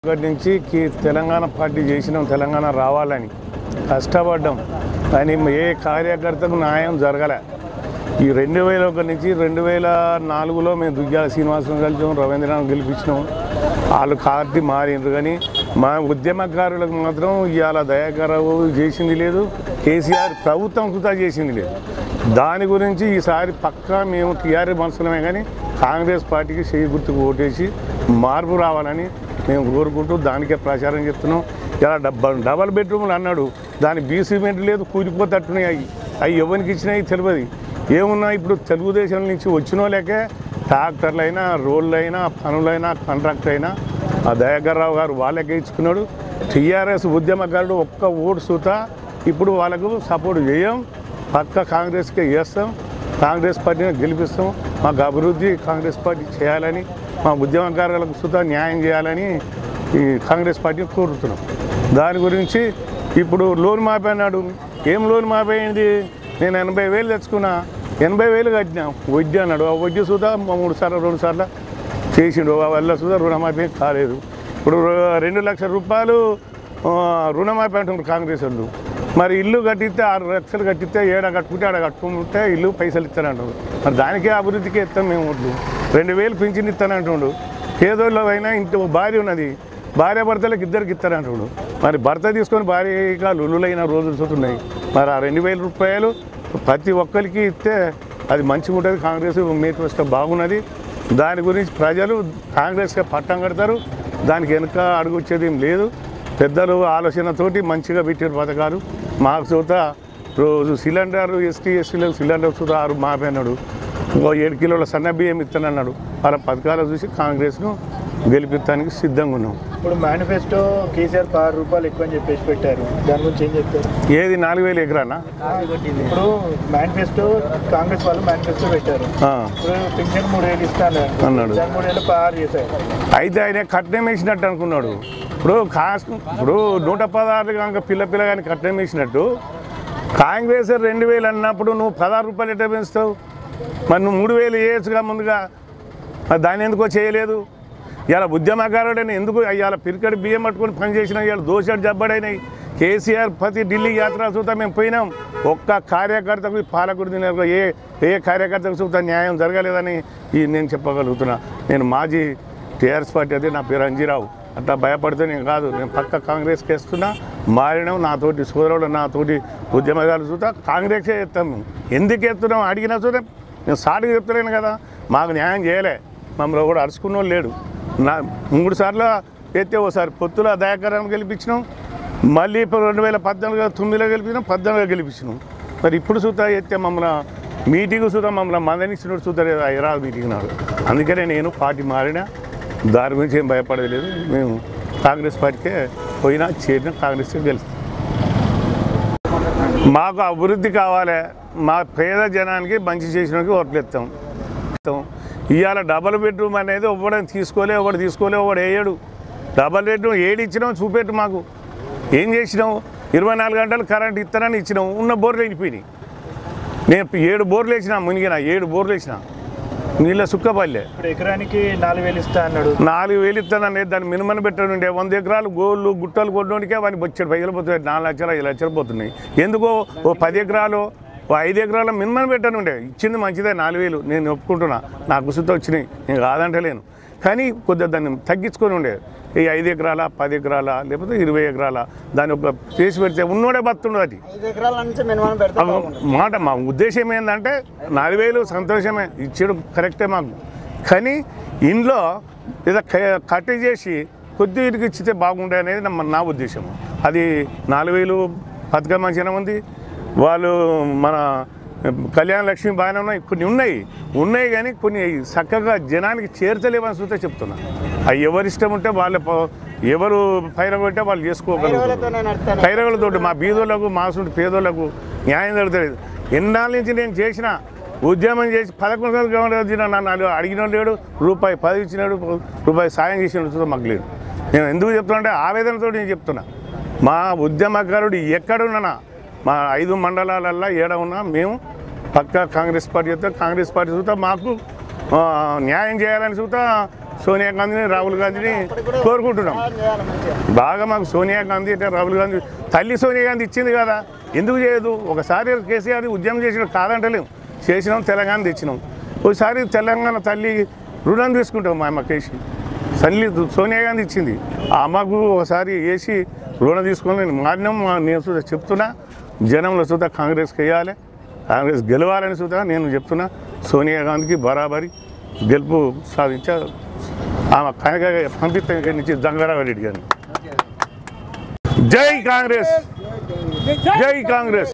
ఒకటి నుంచి కి- తెలంగాణ పార్టీ చేసినాం తెలంగాణ రావాలని కష్టపడ్డాం కానీ ఏ కార్యకర్తకు న్యాయం జరగలే ఈ రెండు వేల ఒకటి నుంచి రెండు వేల నాలుగులో మేము దుగ్గ్యాల శ్రీనివాసం కలిసాం రవీంద్రనాథ్ గెలిపించినాం వాళ్ళు పార్టీ మారిండ్రు కానీ మా ఉద్యమకారులకు మాత్రం ఇవాళ దయాకరావు చేసింది లేదు కేసీఆర్ ప్రభుత్వం కూడా చేసింది లేదు దాని గురించి ఈసారి పక్కా మేము టీఆర్ఎస్ మనసులమే కానీ కాంగ్రెస్ పార్టీకి చేయి గుర్తుకు ఓటేసి మార్పు రావాలని మేము కోరుకుంటూ దానికే ప్రచారం చెప్తున్నాం ఇలా డబ్బ డబల్ బెడ్రూమ్లు అన్నాడు దాని బీసీమెంట్ లేదు కూలిపోతట్టున్నాయి అవి అవి ఎవరికి ఇచ్చినాయి తెలియదు ఏమున్నా ఇప్పుడు తెలుగుదేశం నుంచి వచ్చిన వాళ్ళకే ట్రాక్టర్లు అయినా రోడ్లు అయినా పనులైనా కాంట్రాక్ట్ అయినా ఆ దయాకర్రావు గారు వాళ్ళకే ఇచ్చుకున్నాడు టీఆర్ఎస్ ఉద్యమకారుడు ఒక్క ఓటు సూత ఇప్పుడు వాళ్ళకు సపోర్ట్ చేయం పక్క కాంగ్రెస్కే చేస్తాం కాంగ్రెస్ పార్టీని గెలిపిస్తాం మాకు అభివృద్ధి కాంగ్రెస్ పార్టీ చేయాలని మా ఉద్యమకారులకు సుతా న్యాయం చేయాలని ఈ కాంగ్రెస్ పార్టీని కోరుతున్నాం దాని గురించి ఇప్పుడు లోన్ మాపి అన్నాడు ఏం లోన్ మాపి అయింది నేను ఎనభై వేలు తెచ్చుకున్నా ఎనభై వేలు కట్టినా వడ్డీ అన్నాడు ఆ వడ్డీ సుతా మూడు సార్లు రెండు సార్లు చేసిండు ఆ వల్ల సుతా రుణమాఫీ కాలేదు ఇప్పుడు రెండు లక్షల రూపాయలు ఆ, రుణమాఫీ అంటున్నారు కాంగ్రెస్ వాళ్ళు మరి ఇల్లు కట్టిస్తే ఆరు లక్షలు కట్టిస్తే ఏడ కట్టుకుంటే ఆడ కట్టుకుంటే ఇల్లు పైసలు ఇస్తానంటాడు మరి దానికే అభివృద్ధికి ఇస్తాం మేము ఓట్లు రెండు వేలు పింఛన్ ఇస్తానంటుండు పేదోళ్ళు అయినా ఇంటి భార్య ఉన్నది భార్య భర్తలకు ఇద్దరికి ఇస్తానంటుడు మరి భర్త తీసుకొని భార్యగా లులులైన రోజులు చూస్తున్నాయి మరి ఆ రెండు వేల రూపాయలు ప్రతి ఒక్కరికి ఇస్తే అది మంచిగా ఉంటుంది కాంగ్రెస్ మేనిఫెస్టో బాగున్నది దాని గురించి ప్రజలు కాంగ్రెస్గా పట్టం కడతారు దానికి వెనుక అడుగు వచ్చేది ఏం లేదు పెద్దలు ఆలోచనతోటి మంచిగా పెట్టారు పథకాలు మాకు చూత రోజు సిలిండర్ ఎస్టీ ఎస్టీలకు సిలిండర్ చూత ఆరు మాపన్నాడు ఓ ఏడు కిలోల సన్న బియ్యం ఇస్తానన్నాడు వాళ్ళ పథకాలు చూసి కాంగ్రెస్ను గెలిపించడానికి సిద్ధంగా ఉన్నాం ఇప్పుడు మేనిఫెస్టో కేసీఆర్ పదహారు రూపాయలు ఎక్కువ అని చెప్పేసి పెట్టారు దాని గురించి ఏం చెప్తారు ఏది నాలుగు వేలు ఎకరానా ఇప్పుడు మేనిఫెస్టో కాంగ్రెస్ వాళ్ళు మేనిఫెస్టో పెట్టారు ఆ. ఇప్పుడు పింఛన్ మూడు వేలు ఇస్తాను అన్నాడు. దాని మూడు వేలు పదహారు చేశారు అయితే ఆయన కట్నం వేసినట్టు అనుకున్నాడు ఇప్పుడు కాస్ట్ ఇప్పుడు నూట పదహారు కనుక పిల్ల పిల్ల కానీ కట్నం వేసినట్టు కాంగ్రెస్ రెండు వేలు అన్నప్పుడు నువ్వు పదహారు రూపాయలు ఎట్లా పెంచుతావు మరి నువ్వు మూడు వేలు వేయచ్చుగా ముందుగా మరి దాన్ని ఎందుకో చేయలేదు ఇవాళ ఉద్యమకారుడని ఎందుకు ఇవాళ పిరికడి బియ్యం పట్టుకొని పనిచేసిన ఇవాళ దోషాడు జబ్బడైనాయి కేసీఆర్ ప్రతి ఢిల్లీ యాత్ర చూతా మేము పోయినాం ఒక్క కార్యకర్తకు ఈ పాలకుడు తినక ఏ ఏ కార్యకర్తకు చూతా న్యాయం జరగలేదని ఈ నేను చెప్పగలుగుతున్నా నేను మాజీ టీఆర్ఎస్ పార్టీ అదే నా పేరు అంజీరావు అట్లా భయపడితే నేను కాదు నేను పక్క కాంగ్రెస్కి వేస్తున్నా మారినాం నాతోటి సోదరుడు నాతోటి ఉద్యమకారులు చూతా కాంగ్రెస్కే ఎత్తాం మేము ఎందుకు ఎత్తున్నాం అడిగినా చూద్దా నేను సాటుగా చెప్తలేను కదా మాకు న్యాయం చేయలే మమ్మల్ని కూడా అరుచుకున్న వాళ్ళు లేడు నా మూడు సార్లు ఎత్తే ఓసారి పొత్తుల దయాకరాన్ని గెలిపించినాం మళ్ళీ ఇప్పుడు రెండు వేల పద్నాలుగు తొమ్మిదిలో గెలిపించినాం పద్నాలుగులో గెలిపించినాం మరి ఇప్పుడు చూద్దా ఎత్తే మమ్మల్ని మీటింగ్ చూద్దాం మమ్మల్ని మందనిచ్చినట్టు చూద్దా లేదా హైదరాబాద్ మీటింగ్ నాడు అందుకనే నేను పార్టీ మారినా దాని గురించి ఏం భయపడేది లేదు మేము కాంగ్రెస్ పార్టీకే పోయినా చేరినా కాంగ్రెస్కే గెలుస్తాం మాకు అభివృద్ధి కావాలి మా పేద జనానికి మంచి చేసినకి ఓట్లు ఇస్తాం ఇస్తాం ఇవాళ డబల్ బెడ్రూమ్ అనేది ఒకటి తీసుకోలే ఒకటి తీసుకోలే ఒకటి వేయడు డబల్ బెడ్రూమ్ ఏడు ఇచ్చినావు చూపెట్టు మాకు ఏం చేసినావు ఇరవై నాలుగు గంటలు కరెంట్ ఇస్తానని ఇచ్చినావు ఉన్న బోర్లు వెళ్ళిపోయినాయి నేను ఏడు బోర్లు వేసిన మునిగిన ఏడు బోర్లు వేసిన నీళ్ళ సుక్కపల్లె ఇప్పుడు ఎకరానికి నాలుగు వేలు ఇస్తా అన్నాడు నాలుగు వేలు ఇస్తానని దాన్ని మినిమం పెట్టనుండే వంద ఎకరాలు గోళ్ళు గుట్టలు కొట్టడానికే వాడిని బొచ్చాడు పైసలు పోతున్నాయి నాలుగు లక్షలు ఐదు లక్షలు పోతున్నాయి ఎందుకో ఓ పది ఎకరాలు ఓ ఐదు ఎకరాల మినిమం పెట్టనుండే ఇచ్చింది మంచిదే నాలుగు వేలు నేను ఒప్పుకుంటున్నా నాకు సుత వచ్చినాయి నేను కాదంటలేను కానీ కొద్దిగా దాన్ని తగ్గించుకొని ఉండే ఈ ఐదు ఎకరాల పది ఎకరాల లేకపోతే ఇరవై ఎకరాల దాన్ని ఒక చేసి పెడితే ఉన్నోడే బతుండు అది ఐదు ఎకరాల నుంచి మినిమం పెడితే అవ- మాట మా ఉద్దేశం ఏంటంటే నాలుగు వేలు సంతోషమే ఇచ్చాడు కరెక్టే మాకు కానీ ఇంట్లో ఏదో క- కట్టి చేసి కొద్దిగా ఇచ్చితే బాగుండే అనేది నా- నా ఉద్దేశం అది నాలుగు వేలు పథకం మంచిగా ఉంది వాళ్ళు మన కళ్యాణ లక్ష్మి బాగానే ఉన్నాయి కొన్ని ఉన్నాయి ఉన్నాయి కానీ కొన్ని చక్కగా జనానికి చేర్చలేవని చూస్తే చెప్తున్నా అవి ఎవరి ఇష్టం ఉంటే వాళ్ళ ప- ఎవరు పైన కొట్టే వాళ్ళు చేసుకోగలుగుతారు ఐదువేలతోనే నడుస్తాను కైరవులతోటి మా బీదోళ్ళకు మాసుంటి పేదోళ్ళకు న్యాయం జరుగుతుంది ఎన్నాళ్ళ నుంచి నేను చేసిన ఉద్యమం చేసి పదకొండు సార్లు గవర్నర్ వచ్చిన నన్ను అడిగిన లేడు రూపాయి పది ఇచ్చినాడు రూపాయి సాయం చేసిన చూస్తే మాకు లేడు నేను ఎందుకు చెప్తున్నా అంటే ఆవేదనతో నేను చెప్తున్నా మా ఉద్యమకారుడు ఎక్కడున్నా మా ఐదు మండలాలల్లో ఏడ ఉన్నా మేము పక్క కాంగ్రెస్ పార్టీ అయితే కాంగ్రెస్ పార్టీ చూతా మాకు ఆ, న్యాయం చేయాలని చూతా సోనియా గాంధీని రాహుల్ గాంధీని కోరుకుంటున్నాం చేయాలి మంచిగా బాగా మాకు సోనియా గాంధీ అంటే రాహుల్ గాంధీ తల్లి సోనియా గాంధీ ఇచ్చింది కదా ఎందుకు చేయదు ఒకసారి కేసీఆర్ ఉద్యమం చేసిన కాదంటలేం చేసినాం తెలంగాణ తెచ్చినాం ఒకసారి తెలంగాణ తల్లి రుణం తీసుకుంటాం మా అమ్మకేసి తల్లి సోనియా గాంధీ ఇచ్చింది ఆ అమ్మకు ఒకసారి వేసి రుణం తీసుకొని మారినాం మా- నేను సుధా చెప్తున్నా జనంలో సుధా కాంగ్రెస్కి వేయాలి కాంగ్రెస్ గెలవాలని సుధా నేను చెప్తున్నా సోనియా గాంధీకి బరాబరి గెలుపు సాధించా ఆమె కనుక పంపిస్తాం ఇక్కడి నుంచి జంగారావు రెడ్డి గారిని జై కాంగ్రెస్ జై కాంగ్రెస్